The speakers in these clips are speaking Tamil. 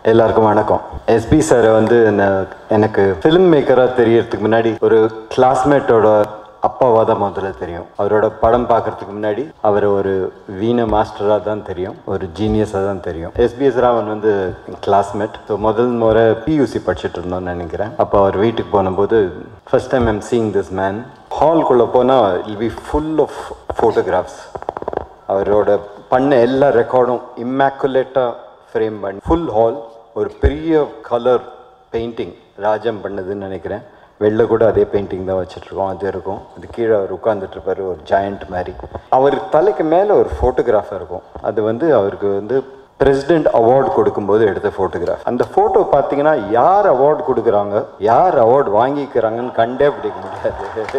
எல்லாருக்கும் வணக்கம் எஸ்பி சார் வந்து என்ன- எனக்கு ஃபிலிம் மேக்கராக தெரியறதுக்கு முன்னாடி ஒரு கிளாஸ்மேட்டோட அப்பாவாக தான் முதல்ல தெரியும் அவரோட படம் பார்க்கறதுக்கு முன்னாடி அவர் ஒரு வீண மாஸ்டராக தான் தெரியும் ஒரு ஜீனியஸாக தான் தெரியும் எஸ்பிஎஸ் ராமன் வந்து கிளாஸ்மேட் ஸோ முதல் முறை பியூசி படிச்சுட்டு இருந்தோம்னு நினைக்கிறேன் அப்போ அவர் வீட்டுக்கு போனபோது first time I'm seeing this man ஹால்குள்ளே போனால் will be full of photographs அவரோட பண்ண எல்லா ரெக்கார்டும் இம்மாக்குலேட்டாக ஃப்ரேம் பண்ணி ஃபுல் ஹால் ஒரு பெரிய கலர் பெயிண்டிங் ராஜம் பண்ணதுன்னு நினைக்கிறேன் வெளில கூட அதே பெயிண்டிங் தான் வச்சுட்ருக்கோம் அது இருக்கும் அது கீழே அவர் உட்காந்துட்டு இருப்பாரு ஒரு ஜாயண்ட் மாதிரி அவர் தலைக்கு மேலே ஒரு ஃபோட்டோகிராஃபாக இருக்கும் அது வந்து அவருக்கு வந்து பிரசிடென்ட் அவார்டு கொடுக்கும்போது எடுத்த ஃபோட்டோகிராஃப் அந்த ஃபோட்டோ பார்த்தீங்கன்னா யார் அவார்டு கொடுக்குறாங்க யார் அவார்டு வாங்கிக்கிறாங்கன்னு கண்டே பிடிக்க முடியாது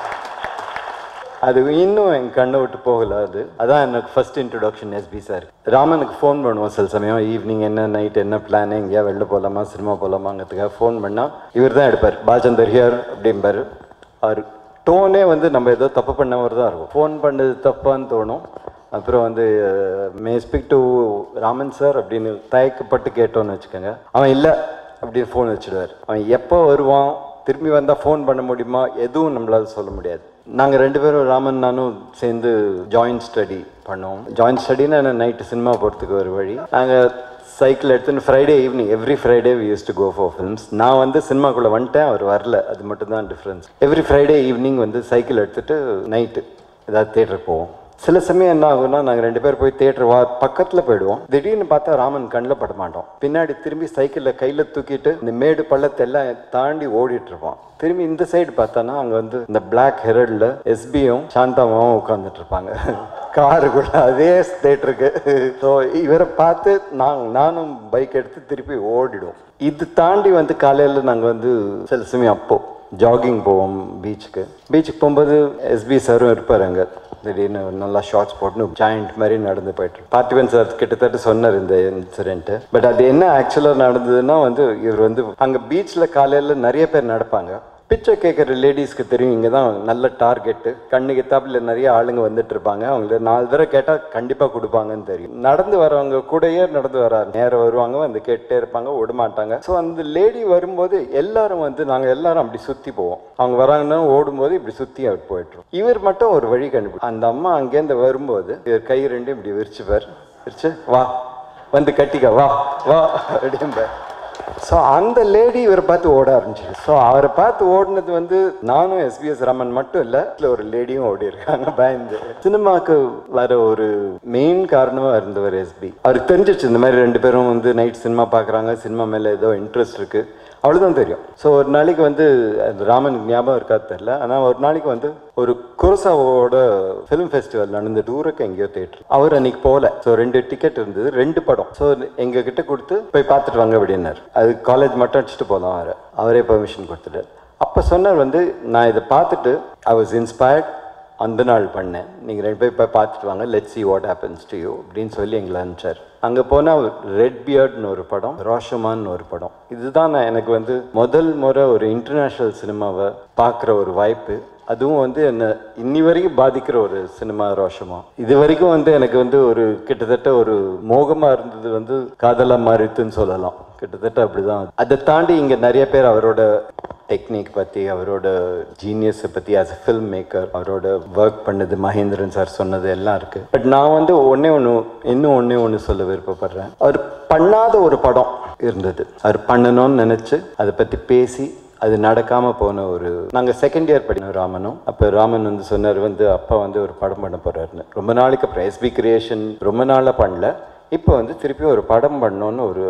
அது இன்னும் என் கண்ணை விட்டு போகல அது அதான் எனக்கு ஃபர்ஸ்ட் இன்ட்ரொடக்ஷன் எஸ்பி சார் ராமனுக்கு ஃபோன் பண்ணுவோம் சில சமயம் ஈவினிங் என்ன நைட் என்ன பிளான் எங்கேயா வெளில போகலாமா சினிமா போகலாமாங்கிறதுக்காக ஃபோன் பண்ணால் இவர் தான் எடுப்பார் பால்சந்தர் ஹியர் அப்படிம்பாரு அவர் டோனே வந்து நம்ம ஏதோ தப்பு பண்ணவர் தான் இருக்கும் ஃபோன் பண்ணது தப்பான்னு தோணும் அப்புறம் வந்து may speak to Raman sir அப்படின்னு தயக்கப்பட்டு கேட்டோன்னு வச்சுக்கோங்க அவன் இல்லை அப்படின்னு ஃபோன் வச்சுடுவார் அவன் எப்போ வருவான் திரும்பி வந்தால் ஃபோன் பண்ண முடியுமா எதுவும் நம்மளால சொல்ல முடியாது நாங்கள் ரெண்டு பேரும் ராமன் நானும் சேர்ந்து ஜாயின்ட் ஸ்டடி பண்ணோம் ஜாயின்ட் ஸ்டடின்னா என்ன நைட்டு சினிமா போகிறதுக்கு ஒரு வழி நாங்கள் சைக்கிள் எடுத்துன்னு Friday evening every Friday we use to go for films நான் வந்து சினிமாக்குள்ளே வந்துட்டேன் அவர் வரல அது மட்டும் தான் டிஃப்ரென்ஸ் எவ்ரி ஃப்ரைடே ஈவினிங் வந்து சைக்கிள் எடுத்துட்டு நைட்டு ஏதாவது தேட்டருக்கு போவோம் சில சமயம் என்ன ஆகும்னா நாங்கள் ரெண்டு பேர் போய் தேட்டர் வா பக்கத்தில் போயிடுவோம் திடீர்னு பார்த்தா ராமன் கண்ணில் பட மாட்டோம் பின்னாடி திரும்பி சைக்கிளில் கையில் தூக்கிட்டு இந்த மேடு பள்ளத்தை எல்லாம் தாண்டி ஓடிட்டு இருப்போம் திரும்பி இந்த சைடு பார்த்தானா அங்கே வந்து இந்த பிளாக் ஹெரல்ல எஸ்பியும் சாந்தாமாவும் உட்காந்துட்டு இருப்பாங்க காருக்குள்ள அதே தேட்டருக்கு ஸோ இவரை பார்த்து நான் நானும் பைக் எடுத்து திருப்பி ஓடிடுவோம் இது தாண்டி வந்து காலையில் நாங்கள் வந்து சில சமயம் அப்போ ஜாகிங் போவோம் பீச்சுக்கு பீச்சுக்கு போகும்போது எஸ்பி சாரும் இருப்பார் அங்கே திடீர்னு நல்லா ஷார்ட்ஸ் போட்டுன்னு ஜாயிண்ட் மாதிரி நடந்து போயிட்டு பார்த்திபன் சார் கிட்டத்தட்ட சொன்னார் இந்த இன்சிடென்ட்டு பட் அது என்ன ஆக்சுவலாக நடந்ததுன்னா வந்து இவர் வந்து அங்கே பீச்சில் காலையில் நிறைய பேர் நடப்பாங்க பிச்சை கேட்குற லேடிஸ்க்கு தெரியும் இங்கே தான் நல்ல டார்கெட்டு கண்ணுக்கு எத்தாப்புல நிறைய ஆளுங்க வந்துட்டு இருப்பாங்க அவங்கள நாலு தடவை கேட்டால் கண்டிப்பாக கொடுப்பாங்கன்னு தெரியும் நடந்து வரவங்க கூடயே நடந்து வராரு நேரம் வருவாங்க வந்து கேட்டே இருப்பாங்க விட மாட்டாங்க ஸோ அந்த லேடி வரும்போது எல்லாரும் வந்து நாங்கள் எல்லாரும் அப்படி சுற்றி போவோம் அவங்க வராங்கன்னா ஓடும்போது இப்படி சுற்றி அவர் போயிட்டுரும் இவர் மட்டும் ஒரு வழி கண்டுபிடி அந்த அம்மா அங்கேருந்து வரும்போது இவர் கை ரெண்டும் இப்படி விரிச்சுப்பார் விரிச்சு வா வந்து கட்டிக்க வா வா அப்படிம்பார் ஸோ அந்த லேடி இவரை பார்த்து ஓட ஆரம்பிச்சு ஸோ அவரை பார்த்து ஓடினது வந்து நானும் எஸ்பிஎஸ் ரமன் மட்டும் இல்லை இல்லை ஒரு லேடியும் ஓடி இருக்காங்க பயந்து சினிமாவுக்கு வர ஒரு மெயின் காரணமாக இருந்தவர் எஸ்பி அவருக்கு தெரிஞ்சிச்சு இந்த மாதிரி ரெண்டு பேரும் வந்து நைட் சினிமா பார்க்குறாங்க சினிமா மேலே ஏதோ இன்ட்ரெஸ்ட் இருக்குது அவ்வளோதான் தெரியும் ஸோ ஒரு நாளைக்கு வந்து அது ராமனுக்கு ஞாபகம் இருக்காது தெரில ஆனால் ஒரு நாளைக்கு வந்து ஒரு குரசாவோட ஃபிலிம் ஃபெஸ்டிவல் நடந்த தூரக்கு எங்கேயோ தேட்டர் அவர் அன்னைக்கு போகல ஸோ ரெண்டு டிக்கெட் இருந்தது ரெண்டு படம் ஸோ எங்க கிட்ட கொடுத்து போய் பார்த்துட்டு வாங்க அப்படின்னாரு அது காலேஜ் மட்டும் அடிச்சுட்டு போகலாம் அவர் அவரே பெர்மிஷன் கொடுத்துட்டார் அப்போ சொன்னார் வந்து நான் இதை பார்த்துட்டு ஐ வாஸ் இன்ஸ்பயர்ட் அந்த நாள் பண்ணேன் நீங்கள் ரெண்டு பேர் போய் பார்த்துட்டு வாங்க let see what happens to you அப்படின்னு சொல்லி எங்களை அனுப்பிச்சார் அங்கே போனால் ரெட் பியர்ட்னு ஒரு படம் ரோஷமான்னு ஒரு படம் இதுதான் நான் எனக்கு வந்து முதல் முறை ஒரு இன்டர்நேஷ்னல் சினிமாவை பார்க்குற ஒரு வாய்ப்பு அதுவும் வந்து என்னை இன்னி வரைக்கும் பாதிக்கிற ஒரு சினிமா ரோஷமா இது வரைக்கும் வந்து எனக்கு வந்து ஒரு கிட்டத்தட்ட ஒரு மோகமா இருந்தது வந்து காதலா மாறித்துன்னு சொல்லலாம் கிட்டத்தட்ட அப்படிதான் அதை தாண்டி இங்க நிறைய பேர் அவரோட டெக்னிக் பற்றி அவரோட ஜீனியஸை பற்றி ஆஸ் அ ஃபில்ம் மேக்கர் அவரோட ஒர்க் பண்ணது மகேந்திரன் சார் சொன்னது எல்லாம் இருக்கு பட் நான் வந்து ஒன்றே ஒன்று இன்னும் ஒன்றே ஒன்று சொல்ல விருப்பப்படுறேன் அவர் பண்ணாத ஒரு படம் இருந்தது அவர் பண்ணணும்னு நினச்சி அதை பற்றி பேசி அது நடக்காம போன ஒரு நாங்க செகண்ட் இயர் படிக்கணும் ராமனும் அப்ப ராமன் வந்து சொன்னார் வந்து அப்பா வந்து ஒரு படம் பண்ண போறாருன்னு ரொம்ப நாளைக்கு அப்புறம் எஸ்பி கிரியேஷன் ரொம்ப நாளா பண்ணல இப்போ வந்து திருப்பி ஒரு படம் பண்ணணும்னு ஒரு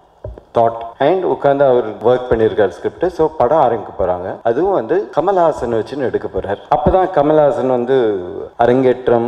தாட் அண்ட் உட்காந்து அவர் ஒர்க் பண்ணியிருக்காரு ஸ்கிரிப்ட் ஸோ படம் ஆரம்பிக்க போறாங்க அதுவும் வந்து கமல்ஹாசன் வச்சுன்னு எடுக்க போறாரு அப்பதான் கமல்ஹாசன் வந்து அரங்கேற்றம்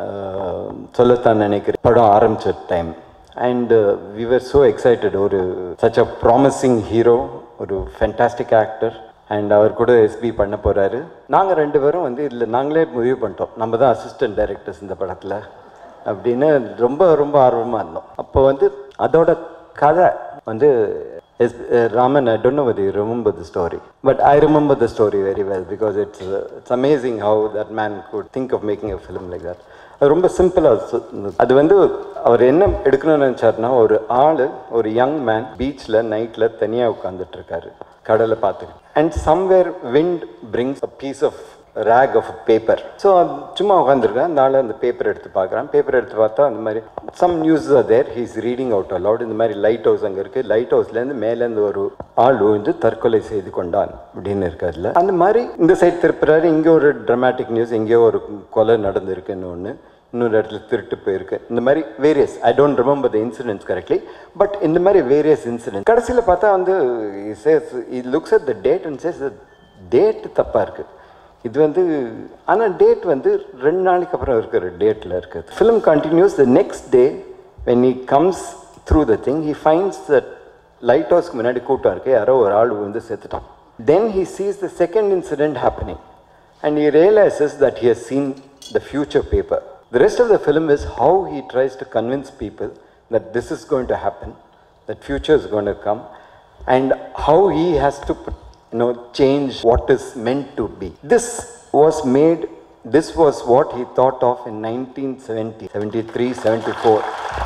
ஆஹ், சொல்லத்தான் நினைக்கிறேன் படம் ஆரம்பிச்ச time and we were so excited ஒரு சச் அ ப்ராமிசிங் ஹீரோ ஒரு ஃபென்டாஸ்டிக் ஆக்டர் அண்ட் அவர் கூட எஸ்பி பண்ண போகிறாரு நாங்கள் ரெண்டு பேரும் வந்து இதில் நாங்களே முடிவு பண்ணிட்டோம் நம்ம தான் அசிஸ்டன்ட் டைரக்டர்ஸ் இந்த படத்தில் அப்படின்னு ரொம்ப ரொம்ப ஆர்வமாக இருந்தோம் அப்போ வந்து அதோட கதை வந்து S Raman I don't know whether you remember the story but I remember the story very well because it's uh, it's amazing how that man could think of making a film like that அது ரொம்ப சிம்பிளாக அது வந்து அவர் என்ன எடுக்கணும்னு நினச்சாருன்னா ஒரு ஆள் ஒரு யங் மேன் பீச்சில் நைட்டில் தனியாக உட்காந்துட்டு இருக்காரு கடலை பார்த்துட்டு and somewhere wind brings a piece of rag of paper so சும்மா உட்காந்துருக்கேன் அந்த ஆள் அந்த பேப்பர் எடுத்து பார்க்குறான் பேப்பர் எடுத்து பார்த்தா அந்த மாதிரி some news are there he's reading out aloud இந்த மாதிரி லைட் ஹவுஸ் அங்கே இருக்குது லைட் ஹவுஸ்லேருந்து மேலேருந்து ஒரு ஆள் விழுந்து தற்கொலை செய்து கொண்டான் அப்படின்னு இருக்கு அதில் அந்த மாதிரி இந்த சைடு திருப்புறாரு இங்கே ஒரு ட்ரமாட்டிக் நியூஸ் எங்கேயோ ஒரு கொலை நடந்திருக்குன்னு ஒன்று இன்னொரு இடத்துல திருட்டு போயிருக்கு இந்த மாதிரி various I don't remember the incidents correctly but இந்த மாதிரி வேரியஸ் இன்சிடென்ட் கடைசியில் பார்த்தா வந்து says it looks at the date and says date தப்பாக இருக்குது இது வந்து ஆனால் டேட் வந்து ரெண்டு நாளைக்கு அப்புறம் இருக்கிற டேட்டில் இருக்குது film continues the next day when he comes through the thing he finds that லைட் ஹவுஸ்க்கு முன்னாடி கூட்டம் இருக்கு யாரோ ஒரு ஆள் வந்து செத்துட்டான் then he sees the second incident happening and he realizes that he has seen the future paper. The rest of the film is how he tries to convince people that this is going to happen, that future is going to come, and how he has to, you know, change what is meant to be. This was made. This was what he thought of in 1970, 73, 74.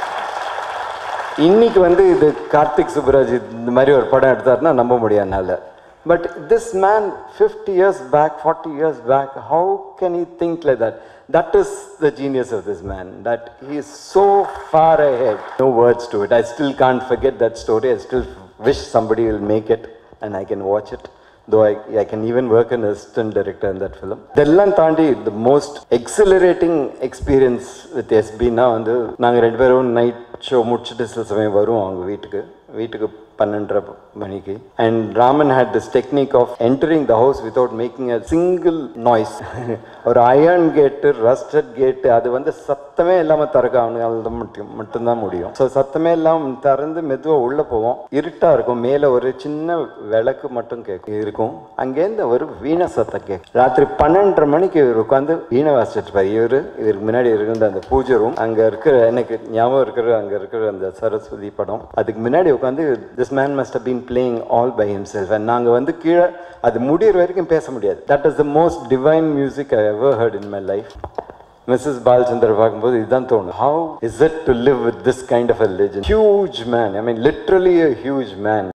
இன்னைக்கு வந்து இது கார்த்திக் சுப்ராஜ் இந்த மாதிரி ஒரு படம் எடுத்தாருன்னா நம்ப முடியாதுனால but this man fifty years back forty years back how can you think like that that is the genius of this man that he is so far ahead no words to it i still can't forget that story i still wish somebody will make it and i can watch it though I, I can even work as an assistant director in that film. இதெல்லாம் தாண்டி the most exhilarating experience with எஸ்பின்னா வந்து நாங்கள் ரெண்டு பேரும் நைட் ஷோ முடிச்சுட்டு சில சமயம் வருவோம் அவங்க வீட்டுக்கு வீட்டுக்கு பன்னெண்டரை மணிக்கு and Raman had this technique of entering the house without making a single noise ஒரு அயர்ன் கேட்டு ரஸ்டட் கேட்டு அது வந்து சத்தமே இல்லாமல் திறக்க அவனுக்கு மட்டும் மட்டும்தான் முடியும் ஸோ சத்தமே இல்லாமல் திறந்து மெதுவாக உள்ளே போவோம் இருட்டாக இருக்கும் மேலே ஒரு சின்ன விளக்கு மட்டும் கேட்கும் இருக்கும் அங்கேருந்து ஒரு வீணை சத்தம் கேட்கும் ராத்திரி பன்னெண்டரை மணிக்கு இவர் உட்காந்து வீணை வாசிச்சிட்டு இருப்பார் இவர் இதற்கு முன்னாடி இருக்கிற அந்த பூஜை ரூம் அங்கே இருக்கிற எனக்கு ஞாபகம் இருக்கிற அங்கே இருக்கிற அந்த சரஸ்வதி படம் அதுக்கு முன்னாடி உட்காந்து this man must been playing all by himself and நாங்கள் வந்து கீழே அது முடியிற வரைக்கும் பேச முடியாது that is the most divine music I ever heard in my life Mrs Balachander பார்க்கும்போது இதுதான் தோணும் how is it to live with this kind of a legend huge man I mean literally a huge man